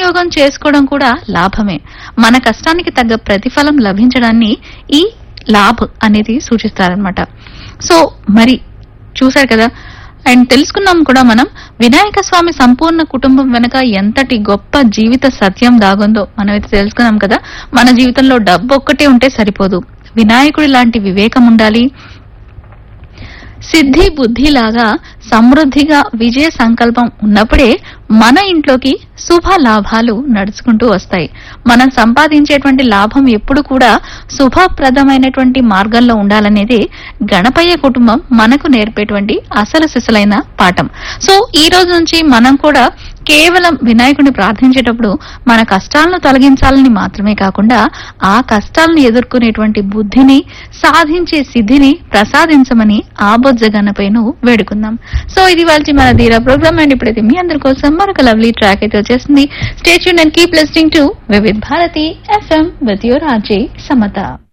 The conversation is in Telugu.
సద్వినియోగం చేసుకోవడం కూడా లాభమే మన కష్టానికి తగ్గ ప్రతిఫలం లభించడాన్ని ఈ లాభ్ అనేది సూచిస్తారనమాట సో మరి చూశారు కదా అండ్ తెలుసుకున్నాం కూడా మనం వినాయక స్వామి సంపూర్ణ కుటుంబం వెనక ఎంతటి గొప్ప జీవిత సత్యం దాగుందో మనం అయితే తెలుసుకున్నాం కదా మన జీవితంలో డబ్బు ఒక్కటే ఉంటే సరిపోదు వినాయకుడి లాంటి వివేకం ఉండాలి సిద్ధి బుద్ధి లాగా సమృద్ధిగా విజయ సంకల్పం ఉన్నప్పుడే మన ఇంట్లోకి శుభ లాభాలు నడుచుకుంటూ వస్తాయి మనం సంపాదించేటువంటి లాభం ఎప్పుడు కూడా శుభప్రదమైనటువంటి మార్గంలో ఉండాలనేది గణపయ్య కుటుంబం మనకు నేర్పేటువంటి అసలు సిసలైన పాఠం సో ఈ రోజు నుంచి మనం కూడా కేవలం వినాయకుడిని ప్రార్థించేటప్పుడు మన కష్టాలను తొలగించాలని మాత్రమే కాకుండా ఆ కష్టాలను ఎదుర్కొనేటువంటి బుద్ధిని సాధించే సిద్ధిని ప్రసాదించమని ఆ బొజ్జ గణపైను వేడుకుందాం సో ఇది వాళ్ళ మన ధీరా ప్రోగ్రామ్ అండ్ ఇప్పుడైతే మీ అందరి కోసం మరొక లవ్లీ ట్రాక్ అయితే వచ్చేసింది stay tuned and keep listening to Vividh Bharati FM with your RJ Samata